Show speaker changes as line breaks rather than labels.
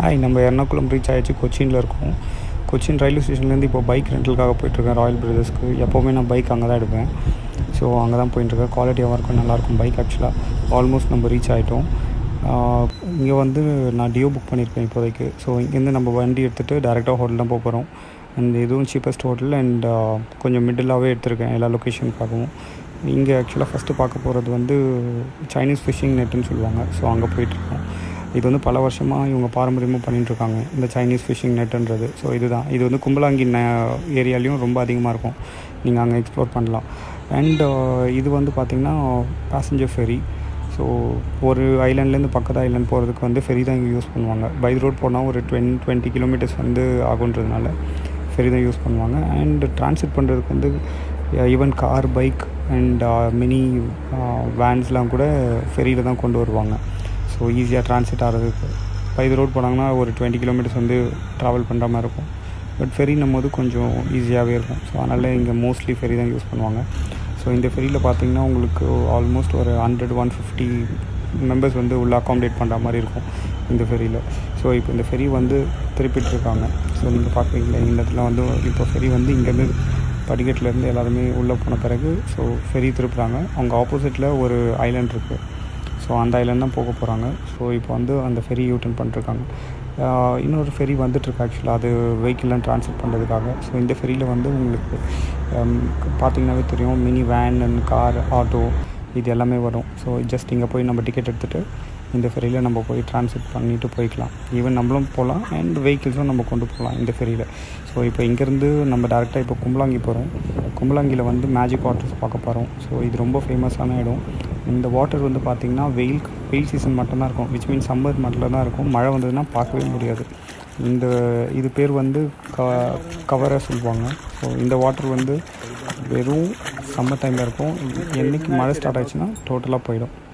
hi நம்ம Ernakulam reach ஆகிடுச்சு கொச்சினில் இருக்கோம் கொச்சின் ரயில்வே ஸ்டேஷன்லேருந்து இப்போ பைக் ரெண்டலுக்காக போயிட்டுருக்கேன் ராயல் பிரதர்ஸ்க்கு எப்போவுமே நான் பைக் அங்கே தான் எடுப்பேன் ஸோ அங்கே தான் போயிட்டுருக்கேன் குவாலிட்டியாகவும் இருக்கும் நல்லாயிருக்கும் பைக் ஆக்சுவலாக ஆல்மோஸ்ட் நம்ம ரீச் ஆகிட்டோம் இங்கே வந்து நான் டியோ புக் பண்ணியிருக்கேன் இப்போதைக்கு ஸோ இங்கேருந்து நம்ம வண்டி எடுத்துகிட்டு டேரெக்டாக ஹோட்டல் தான் போக போகிறோம் அண்ட் இதுவும் சீப்பஸ்ட் ஹோட்டல் அண்ட் கொஞ்சம் மிடிலாகவே எடுத்திருக்கேன் எல்லா லொக்கேஷன் பார்க்கவும் இங்கே ஆக்சுவலாக ஃபஸ்ட்டு பார்க்க போகிறது வந்து சைனீஸ் ஃபிஷிங் நெட்டுன்னு சொல்லுவாங்க ஸோ அங்கே போயிட்டுருக்கோம் இது வந்து பல வருஷமாக இவங்க பாரம்பரியமாக பண்ணிகிட்ருக்காங்க இந்த சைனீஸ் ஃபிஷிங் நெட்டுன்றது ஸோ இதுதான் இது வந்து கும்பலாங்கி ந ஏரியாலையும் ரொம்ப அதிகமாக இருக்கும் நீங்கள் அங்கே எக்ஸ்ப்ளோர் பண்ணலாம் அண்ட் இது வந்து பார்த்திங்கன்னா பேசஞ்சர் ஃபெரி ஸோ ஒரு ஐலாண்ட்லேருந்து பக்கத்து ஐலாண்ட் போகிறதுக்கு வந்து ஃபெரி தான் இங்கே யூஸ் பண்ணுவாங்க பை ரோட் போனால் ஒரு டுவென் டுவெண்ட்டி கிலோமீட்டர்ஸ் வந்து ஆகுன்றதுனால ஃபெரி தான் யூஸ் பண்ணுவாங்க அண்ட் டிரான்ஸ்லேட் பண்ணுறதுக்கு வந்து even car bike and mini வேன்ஸ்லாம் கூட ஃபெரியில் தான் கொண்டு வருவாங்க ஸோ ஈஸியாக டிரான்ஸ்லேட் ஆகிறதுக்கு பை ரோட் போனாங்கன்னா ஒரு டுவெண்ட்டி கிலோமீட்டர்ஸ் வந்து ட்ராவல் பண்ணுற மாதிரி இருக்கும் பட் ஃபெரின்னும் போது கொஞ்சம் ஈஸியாகவே இருக்கும் ஸோ அதனால் இங்கே மோஸ்ட்லி ஃபெரி தான் யூஸ் பண்ணுவாங்க ஸோ இந்த ஃபெரியில் பார்த்தீங்கன்னா உங்களுக்கு ஆல்மோஸ்ட் ஒரு ஹண்ட்ரட் ஒன் ஃபிஃப்டி மெம்பர்ஸ் வந்து உள்ள அக்காமடேட் பண்ணுற மாதிரி இருக்கும் இந்த ஃபெரியில் ஸோ இப்போ இந்த ஃபெரி வந்து திருப்பிட்டு இருக்காங்க ஸோ நீங்கள் பார்க்குறீங்களா இந்த இடத்துல வந்து இப்போ ஃபெரி வந்து இங்கேருந்து படிக்கட்டிலேருந்து எல்லாருமே உள்ளே போன பிறகு ஸோ ஃபெரி திருப்புறாங்க அவங்க ஆப்போசிட்டில் ஒரு ஐலாண்ட் இருக்குது ஸோ அந்த ஐலாண்ட் தான் போக போகிறாங்க ஸோ இப்போ வந்து அந்த ஃபெரி யூட்டன் பண்ணிட்டுருக்காங்க இன்னொரு ஃபெரி வந்துட்டுருக்கு ஆக்சுவலாக அது வெஹிக்கிள்லாம் ட்ரான்ஸ்ஃபர் பண்ணுறதுக்காக ஸோ இந்த ஃபெரியில் வந்து உங்களுக்கு பார்த்திங்கனாவே தெரியும் mini van and car auto இது எல்லாமே வரும் ஸோ ஜஸ்ட் இங்கே போய் நம்ம டிக்கெட் எடுத்துகிட்டு இந்த ஃபெரியில் நம்ம போய் ட்ரான்ஸ்ஃபர் பண்ணிவிட்டு போய்க்கலாம் ஈவன் நம்மளும் போகலாம் அண்ட் வெஹிக்கிள்ஸும் நம்ம கொண்டு போகலாம் இந்த ஃபெரியில் ஸோ இப்போ இங்கேருந்து நம்ம டேரெக்டாக இப்போ கும்பலாங்கி போகிறோம் கும்பலாங்கியில் வந்து மேஜிக் வாட்டர்ஸ் பார்க்க போகிறோம் ஸோ இது ரொம்ப ஃபேமஸான இடம் இந்த வாட்டர் வந்து பார்த்திங்கன்னா வெயில் வெயில் சீசன் மட்டும்தான் இருக்கும் விச் மீன்ஸ் சம்மர் மட்டும் தான் இருக்கும் மழை வந்ததுன்னா பார்க்கவே முடியாது இந்த இது பேர் வந்து க கவரை சொல்லுவாங்க ஸோ இந்த வாட்டர் வந்து வெறும் சம்மர் டைமில் இருக்கும் என்றைக்கு மழை ஸ்டார்ட் ஆச்சுன்னா டோட்டலாக போயிடும்